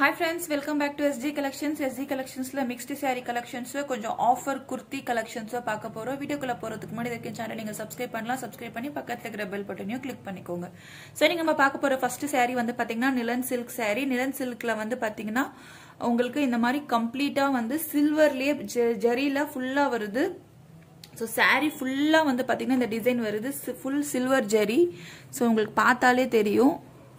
hi friends welcome back to S G collections S G கலெக்ஷன்ஸ்ல mixed sari collections கொஞ்சம் offer kurti collections பார்க்க போறோம் வீடியோக்குள்ள போறதுக்கு முன்னாடி இதுக்கு சேனல் நீங்க சப்ஸ்கிரைப் பண்ணலாம் சப்ஸ்கிரைப் பண்ணி பக்கத்துல இருக்கிற பெல் பட்டனையும் கிளிக் பண்ணிக்கோங்க சரி நீங்க நம்ம பார்க்க போற ஃபர்ஸ்ட் சாரி வந்து பாத்தீங்கன்னா நிலன் சில்க் சாரி நிலன் சில்க்ல வந்து பாத்தீங்கன்னா உங்களுக்கு இந்த மாதிரி கம்ப்ளீட்டா வந்து சில்வர்லயே ஜரியில ஃபுல்லா வருது ஸோ சாரீ ஃபுல்லாக வந்து பார்த்தீங்கன்னா இந்த டிசைன் வருது ஃபுல் சில்வர் ஜெரி ஸோ உங்களுக்கு பார்த்தாலே தெரியும்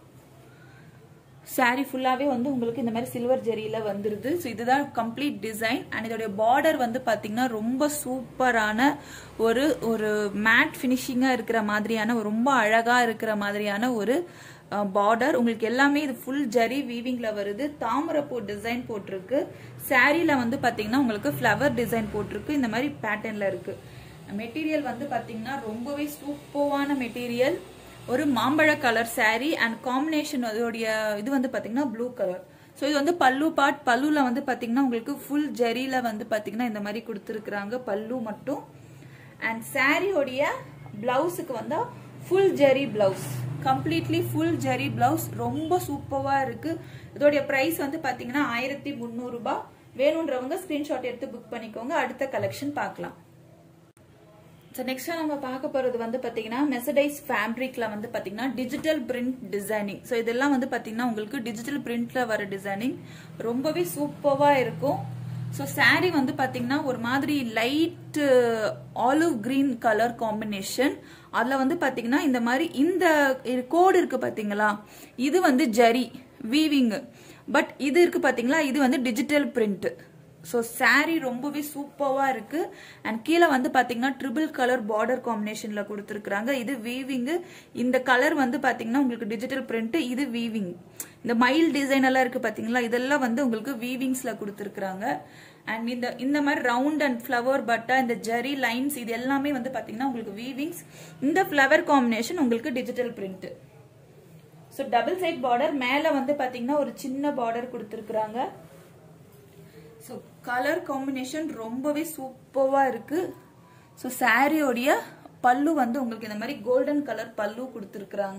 சாரீ ஃபுல்லாகவே வந்து உங்களுக்கு இந்த மாதிரி சில்வர் ஜெரியில் வந்துருது ஸோ இதுதான் கம்ப்ளீட் டிசைன் அண்ட் இதோடைய பார்டர் வந்து பார்த்தீங்கன்னா ரொம்ப சூப்பரான ஒரு ஒரு மேட் ஃபினிஷிங்காக இருக்கிற மாதிரியான ரொம்ப அழகாக இருக்கிற மாதிரியான ஒரு பார்டர் உங்களுக்கு எல்லாமே இது ஃபுல் ஜரி வீவிங்ல வருது தாமரைப்பூ டிசைன் போட்டிருக்கு சாரீல வந்து பாத்தீங்கன்னா உங்களுக்கு ஃப்ளவர் டிசைன் போட்டிருக்கு இந்த மாதிரி பேட்டர்ன்ல இருக்கு மெட்டீரியல் வந்து பாத்தீங்கன்னா ரொம்பவே சூப்பரான மெட்டீரியல் ஒரு மாம்பழ கலர் சாரீ அண்ட் காம்பினேஷன் அதோடைய இது வந்து பாத்தீங்கன்னா ப்ளூ கலர் ஸோ இது வந்து பல்லு பார்ட் பல்லுல வந்து பாத்தீங்கன்னா உங்களுக்கு ஃபுல் ஜரியில வந்து பாத்தீங்கன்னா இந்த மாதிரி கொடுத்துருக்குறாங்க பல்லு மட்டும் அண்ட் சாரியோடைய பிளவுஸுக்கு வந்தா full zari blouse completely full zari blouse ரொம்ப சூப்பரா இருக்கு இதோடைய பிரைஸ் வந்து பாத்தீங்கன்னா ஆயிரத்தி முந்நூறு ரூபாய் வேணுன்றவங்க ஸ்கிரீன்ஷாட் எடுத்து புக் பண்ணிக்கோங்க அடுத்த கலெக்ஷன் பார்க்கலாம் ஸோ நெக்ஸ்ட் நம்ம பார்க்க போறது வந்து பாத்தீங்கன்னா மெசடைஸ் ஃபேப்ரிக்ல வந்து பாத்தீங்கன்னா டிஜிட்டல் பிரிண்ட் டிசைனிங் ஸோ இதெல்லாம் வந்து பாத்தீங்கன்னா உங்களுக்கு டிஜிட்டல் பிரிண்ட்ல வர டிசைனிங் ரொம்பவே சூப்பரா இருக்கும் ஸோ சாரீ வந்து பாத்தீங்கன்னா ஒரு மாதிரி light olive green colour combination அதுல வந்து பாத்தீங்கன்னா இந்த மாதிரி இந்த கோடு இருக்கு பாத்தீங்களா இது வந்து ஜரி வீவிங் பட் இது இருக்கு பாத்தீங்களா இது வந்து டிஜிட்டல் பிரிண்ட் ஸோ சாரீ ரொம்பவே சூப்பராக இருக்கு அண்ட் கீழே வந்து பார்த்தீங்கன்னா ட்ரிபிள் கலர் பார்டர் காம்பினேஷனில் கொடுத்துருக்குறாங்க இது வீவிங்கு இந்த கலர் வந்து பார்த்தீங்கன்னா உங்களுக்கு டிஜிட்டல் பிரிண்ட் இது வீவிங் இந்த மைல் டிசைன் எல்லாம் இருக்கு பார்த்தீங்களா இதெல்லாம் வந்து உங்களுக்கு வீவிங்ஸில் கொடுத்துருக்குறாங்க அண்ட் இந்த இந்த மாதிரி ரவுண்ட் அண்ட் ஃப்ளவர் பட்டா இந்த ஜெரி லைன்ஸ் இது எல்லாமே வந்து பார்த்தீங்கன்னா உங்களுக்கு வீவிங்ஸ் இந்த ஃப்ளவர் காம்பினேஷன் உங்களுக்கு digital print so double side border மேலே வந்து பார்த்தீங்கன்னா ஒரு சின்ன பார்டர் கொடுத்துருக்குறாங்க ஸோ கலர் காம்பினேஷன் ரொம்பவே சூப்பராக இருக்கு ஸோ சாரியோடைய பல்லு வந்து உங்களுக்கு இந்த மாதிரி கோல்டன் கலர் பல்லு கொடுத்துருக்குறாங்க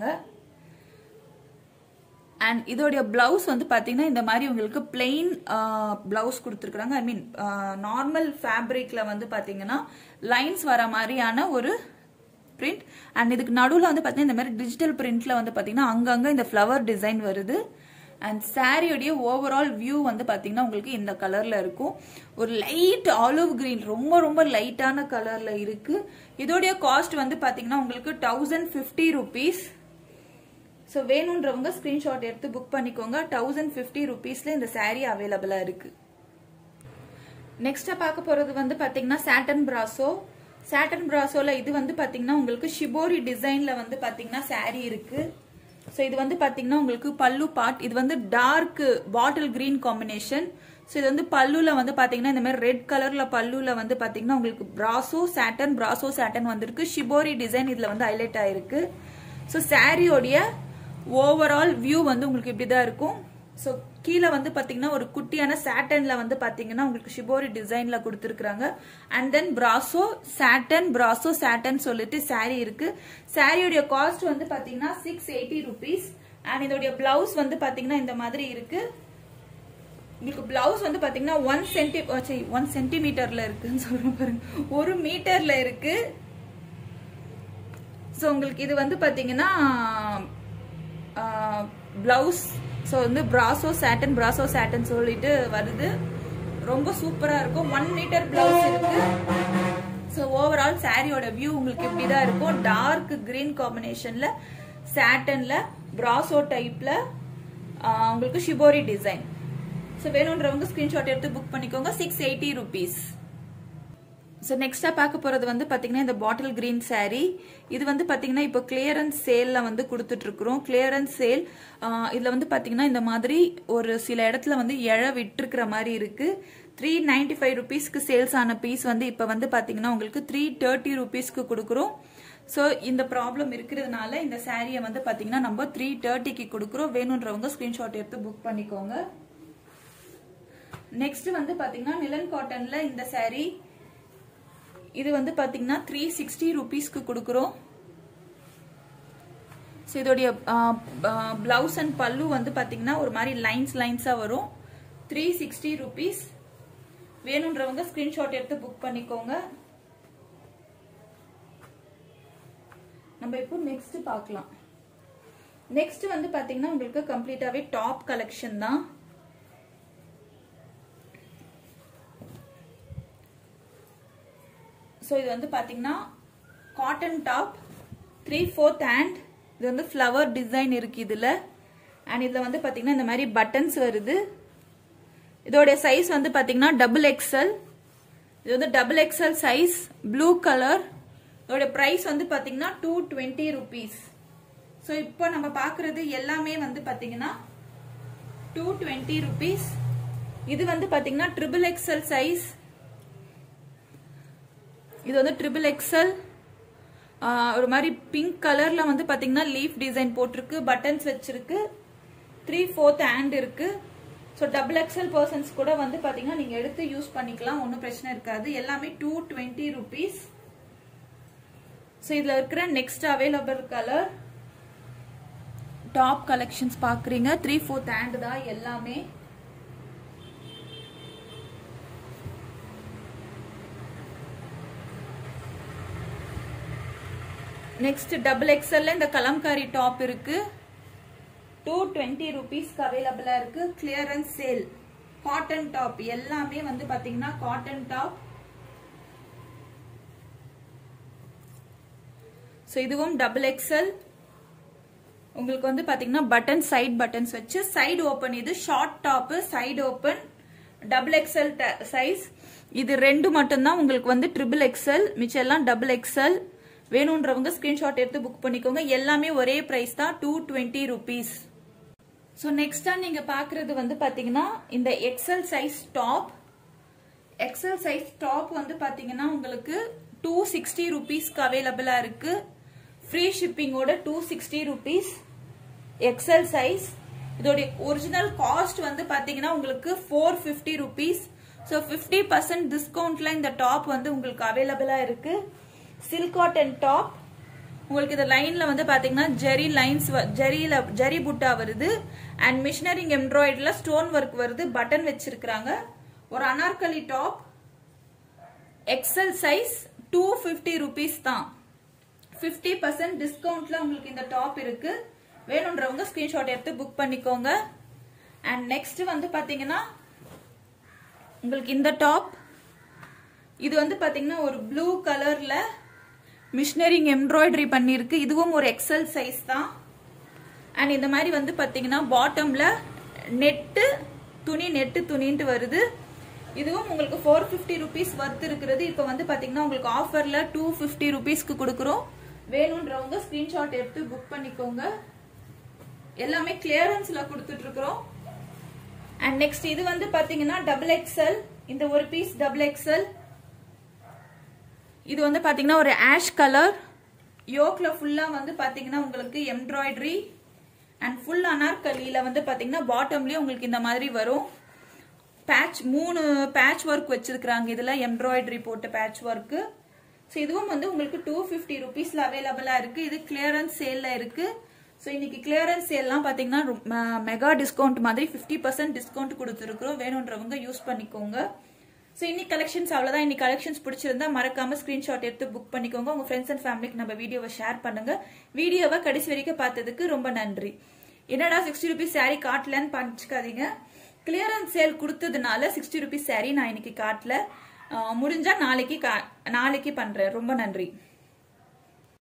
அண்ட் இதோடைய பிளவுஸ் வந்து பார்த்தீங்கன்னா இந்த மாதிரி உங்களுக்கு பிளெயின் பிளவுஸ் கொடுத்துருக்குறாங்க ஐ மீன் நார்மல் ஃபேப்ரிக்ல வந்து பார்த்தீங்கன்னா லைன்ஸ் வர மாதிரியான ஒரு பிரிண்ட் அண்ட் இதுக்கு நடுவில் வந்து பார்த்தீங்கன்னா இந்த மாதிரி டிஜிட்டல் பிரிண்ட்ல வந்து பார்த்தீங்கன்னா அங்கங்கே இந்த ஃப்ளவர் டிசைன் வருது அண்ட் சாரியோடைய ஓவரால் வியூ வந்து பார்த்தீங்கன்னா உங்களுக்கு இந்த கலர்ல இருக்கும் ஒரு லைட் ஆலிவ் கிரீன் ரொம்ப ரொம்ப லைட்டான கலர்ல இருக்கு இதோடைய காஸ்ட் வந்து பார்த்தீங்கன்னா உங்களுக்கு தௌசண்ட் ஃபிஃப்டி ருபீஸ் ஸோ வேணுன்றவங்க ஸ்கிரீன்ஷாட் எடுத்து புக் பண்ணிக்கோங்க தௌசண்ட் ஃபிஃப்டி ருபீஸ்ல இந்த சாரீ அவைலபிளா இருக்கு நெக்ஸ்டா பார்க்க போறது வந்து பாத்தீங்கன்னா சாட்டன் பிராசோ சாட்டன் பிராசோல இது வந்து பாத்தீங்கன்னா உங்களுக்கு ஷிபோரி டிசைன்ல வந்து பாத்தீங்கன்னா சாரீ இருக்கு ஸோ இது வந்து பாத்தீங்கன்னா உங்களுக்கு பல்லு பார்ட் இது வந்து dark bottle green combination so இது வந்து பல்லுல வந்து பாத்தீங்கன்னா இந்த மாதிரி ரெட் கலர்ல பல்லுல வந்து பாத்தீங்கன்னா உங்களுக்கு பிராசோ சாட்டன் பிராசோ சாட்டன் வந்திருக்கு ஷிபோரி டிசைன் இதுல வந்து ஹைலைட் ஆயிருக்கு ஸோ சாரியோடைய ஓவரால் வியூ வந்து உங்களுக்கு இப்படிதான் இருக்கும் ஸோ கீழே வந்து பாத்தீங்கன்னா ஒரு குட்டியான சாட்டன்ல வந்து பாத்தீங்கன்னா உங்களுக்கு ஷிபோரி டிசைன்ல கொடுத்துருக்காங்க and then brasso satin brasso satin சொல்லிட்டு சாரி இருக்கு சாரியோடைய காஸ்ட் வந்து பாத்தீங்கன்னா சிக்ஸ் எயிட்டி ருபீஸ் அண்ட் இதோடைய பிளவுஸ் வந்து பாத்தீங்கன்னா இந்த மாதிரி இருக்கு உங்களுக்கு பிளவுஸ் வந்து பாத்தீங்கன்னா ஒன் சென்டி ஒன் சென்டிமீட்டர்ல இருக்குன்னு சொல்றேன் பாருங்க ஒரு மீட்டர்ல இருக்கு ஸோ உங்களுக்கு இது வந்து பாத்தீங்கன்னா பிளவுஸ் ஸோ வந்து பிராசோ சாட்டன் பிராசோ சாட்டன் சொல்லிட்டு வருது ரொம்ப சூப்பரா இருக்கும் ஒன் மீட்டர் பிளவுஸ் இருக்கு ஸோ ஓவரால் சாரியோட வியூ உங்களுக்கு இப்படிதான் இருக்கும் டார்க் கிரீன் காம்பினேஷன்ல சாட்டன்ல பிராசோ டைப்ல உங்களுக்கு ஷிபோரி டிசைன் ஸோ வேணுன்றவங்க ஸ்கிரீன்ஷாட் எடுத்து புக் பண்ணிக்கோங்க சிக்ஸ் எயிட்டி ருபீஸ் ஸோ நெக்ஸ்டா பார்க்க போறது வந்து பாத்தீங்கன்னா இந்த பாட்டில் கிரீன் சாரீ இது வந்து பாத்தீங்கன்னா இப்போ கிளியரன்ஸ் சேல்ல வந்து கொடுத்துட்டு இருக்கிறோம் கிளியரன்ஸ் சேல் இதுல வந்து பாத்தீங்கன்னா இந்த மாதிரி ஒரு சில இடத்துல வந்து எழ விட்டுருக்கிற மாதிரி இருக்கு த்ரீ நைன்டி ஃபைவ் ருபீஸ்க்கு சேல்ஸ் ஆன பீஸ் வந்து இப்போ வந்து பாத்தீங்கன்னா உங்களுக்கு த்ரீ தேர்ட்டி ருபீஸ்க்கு கொடுக்குறோம் ஸோ இந்த ப்ராப்ளம் இருக்கிறதுனால இந்த சாரியை வந்து பாத்தீங்கன்னா நம்ம த்ரீ தேர்ட்டிக்கு கொடுக்குறோம் வேணுன்றவங்க ஸ்கிரீன்ஷாட் எடுத்து புக் பண்ணிக்கோங்க நெக்ஸ்ட் வந்து பாத்தீங்கன்னா நிலன் காட்டன்ல இந்த சாரீ இது வந்து பாத்தீங்கன்னா த்ரீ சிக்ஸ்டி ருபீஸ்க்கு கொடுக்குறோம் ஸோ இதோடைய பிளவுஸ் அண்ட் பல்லு வந்து பார்த்தீங்கன்னா ஒரு மாதிரி லைன்ஸ் லைன்ஸாக வரும் த்ரீ சிக்ஸ்டி ருபீஸ் வேணுன்றவங்க ஸ்கிரீன்ஷாட் எடுத்து புக் பண்ணிக்கோங்க நம்ம இப்போ நெக்ஸ்ட் பார்க்கலாம் நெக்ஸ்ட் வந்து பாத்தீங்கன்னா உங்களுக்கு கம்ப்ளீட்டாவே டாப் கலெக்ஷன் தான் ஸோ இது வந்து பாத்தீங்கன்னா cotton top three fourth hand இது வந்து ஃப்ளவர் டிசைன் இருக்கு இதுல அண்ட் இதுல வந்து பாத்தீங்கன்னா இந்த மாதிரி பட்டன்ஸ் வருது இதோடைய சைஸ் வந்து பாத்தீங்கன்னா டபுள் எக்ஸல் இது வந்து double XL size blue colour இதோட பிரைஸ் வந்து பாத்தீங்கன்னா டூ டுவெண்ட்டி ருபீஸ் ஸோ இப்போ நம்ம பார்க்கறது எல்லாமே வந்து பாத்தீங்கன்னா டூ டுவெண்ட்டி ருபீஸ் இது வந்து பாத்தீங்கன்னா ட்ரிபிள் எக்ஸல் சைஸ் இது வந்து ட்ரிபிள் எக்ஸல் ஒரு மாதிரி பிங்க் கலர்ல வந்து பாத்தீங்கன்னா லீஃப் டிசைன் போட்டிருக்கு பட்டன்ஸ் வச்சிருக்கு த்ரீ ஃபோர்த் ஹேண்ட் இருக்கு ஸோ டபுள் எக்ஸல் பர்சன்ஸ் கூட வந்து பாத்தீங்கன்னா நீங்க எடுத்து யூஸ் பண்ணிக்கலாம் ஒன்றும் பிரச்சனை இருக்காது எல்லாமே டூ டுவெண்ட்டி ருபீஸ் ஸோ இதுல இருக்கிற next available colour top collections பாக்குறீங்க த்ரீ ஃபோர்த் ஹேண்ட் தான் எல்லாமே நெக்ஸ்ட் டபுள் எக்ஸ்எல்ல இந்த கலம்காரி டாப் இருக்கு டூ டுவெண்ட்டி ருபீஸ்க்கு அவைலபிளா இருக்கு கிளியரன்ஸ் சேல் காட்டன் டாப் எல்லாமே வந்து பாத்தீங்கன்னா காட்டன் டாப் ஸோ இதுவும் டபுள் எக்ஸ்எல் உங்களுக்கு வந்து பாத்தீங்கன்னா பட்டன் சைட் பட்டன்ஸ் வச்சு சைடு ஓப்பன் இது short top side open double XL size இது ரெண்டு மட்டும்தான் உங்களுக்கு வந்து ட்ரிபிள் எக்ஸ்எல் மிச்சம் எல்லாம் டபுள் எக்ஸ்எல் வேணுன்றவங்க ஸ்கிரீன்ஷாட் எடுத்து புக் பண்ணிக்கோங்க எல்லாமே ஒரே பிரைஸ் தான் டூ டுவெண்ட்டி ருபீஸ் ஸோ நெக்ஸ்டா நீங்க பாக்குறது வந்து பாத்தீங்கன்னா இந்த XL size top XL size top வந்து பாத்தீங்கன்னா உங்களுக்கு டூ சிக்ஸ்டி ருபீஸ்க்கு அவைலபிளா இருக்கு ஃப்ரீ ஷிப்பிங்கோட two sixty rupees XL size இதோடைய ஒரிஜினல் காஸ்ட் வந்து பாத்தீங்கன்னா உங்களுக்கு four fifty rupees so fifty percent டிஸ்கவுண்ட்ல இந்த டாப் வந்து உங்களுக்கு அவைலபிளா இருக்கு சில்க் காட்டன் டாப் உங்களுக்கு இந்த லைன்ல வந்து பாத்தீங்கன்னா ஜெரி லைன்ஸ் ஜெரியில ஜெரி புட்டா வருது அண்ட் மிஷினரிங் எம்ப்ராய்டரில ஸ்டோன் ஒர்க் வருது பட்டன் வச்சிருக்காங்க ஒரு Anarkali top XL size two fifty rupees தான் ஃபிஃப்டி பர்சன்ட் டிஸ்கவுண்ட்ல உங்களுக்கு இந்த டாப் இருக்கு வேணுன்றவங்க ஸ்கிரீன்ஷாட் எடுத்து புக் பண்ணிக்கோங்க அண்ட் நெக்ஸ்ட் வந்து பாத்தீங்கன்னா உங்களுக்கு இந்த டாப் இது வந்து பாத்தீங்கன்னா ஒரு ப்ளூ கலர்ல மிஷினரிங் எம்ப்ராய்டரி பண்ணிருக்கு இதுவும் ஒரு எக்ஸல் சைஸ் தான் அண்ட் இந்த மாதிரி வந்து பாத்தீங்கன்னா பாட்டம்ல நெட்டு துணி நெட்டு துணின்ட்டு வருது இதுவும் உங்களுக்கு ஃபோர் ஃபிஃப்டி ருபீஸ் ஒர்த் இருக்கிறது இப்போ வந்து பாத்தீங்கன்னா உங்களுக்கு ஆஃபர்ல டூ ஃபிஃப்டி ருபீஸ்க்கு கொடுக்குறோம் வேணுன்றவங்க ஸ்கிரீன்ஷாட் எடுத்து புக் பண்ணிக்கோங்க எல்லாமே கிளியரன்ஸ்ல கொடுத்துட்டு இருக்கிறோம் அண்ட் நெக்ஸ்ட் இது வந்து பாத்தீங்கன்னா டபுள் எக்ஸ்எல் இந்த ஒரு பீஸ் டபுள் எக்ஸ்எல் இது வந்து பாத்தீங்கன்னா ஒரு ஆஷ் கலர் யோக்ல ஃபுல்லா வந்து பாத்தீங்கன்னா உங்களுக்கு எம்ப்ராய்டரி அண்ட் ஃபுல் அனார்கலியில வந்து பாத்தீங்கன்னா பாட்டம்லயே உங்களுக்கு இந்த மாதிரி வரும் பேட்ச் மூணு பேட்ச் ஒர்க் வச்சிருக்காங்க இதுல எம்ப்ராய்டரி போட்ட பேட்ச் ஒர்க் ஸோ இதுவும் வந்து உங்களுக்கு டூ ஃபிஃப்டி ருபீஸ்ல அவைலபிளா இருக்கு இது கிளியரன்ஸ் சேல்ல இருக்கு ஸோ இன்னைக்கு கிளியரன்ஸ் சேல்லாம் பாத்தீங்கன்னா மெகா டிஸ்கவுண்ட் மாதிரி ஃபிஃப்டி பர்சன்ட் டிஸ்கவுண்ட் கொடுத்துருக்குறோம் வேணுன்றவங்க யூஸ் பண்ணிக்கோங்க ஸோ இன்னைக்கு கலெக்ஷன்ஸ் அவ்வளோதான் இன்னைக்கு கலெக்ஷன்ஸ் பிடிச்சிருந்தா மறக்காம ஸ்கிரீன்ஷாட் எடுத்து புக் பண்ணிக்கோங்க உங்க ஃப்ரெண்ட்ஸ் அண்ட் ஃபேமிலிக்கு நம்ம வீடியோவை ஷேர் பண்ணுங்க வீடியோவை கடைசி வரைக்கும் பார்த்ததுக்கு ரொம்ப நன்றி என்னடா சிக்ஸ்டி ருபீஸ் சாரீ காட்டலன்னு பண்ணிச்சுக்காதீங்க கிளியரன்ஸ் சேல் கொடுத்ததுனால சிக்ஸ்டி ருபீஸ் சாரீ நான் இன்னைக்கு காட்டல முடிஞ்சா நாளைக்கு நாளைக்கு பண்றேன் ரொம்ப நன்றி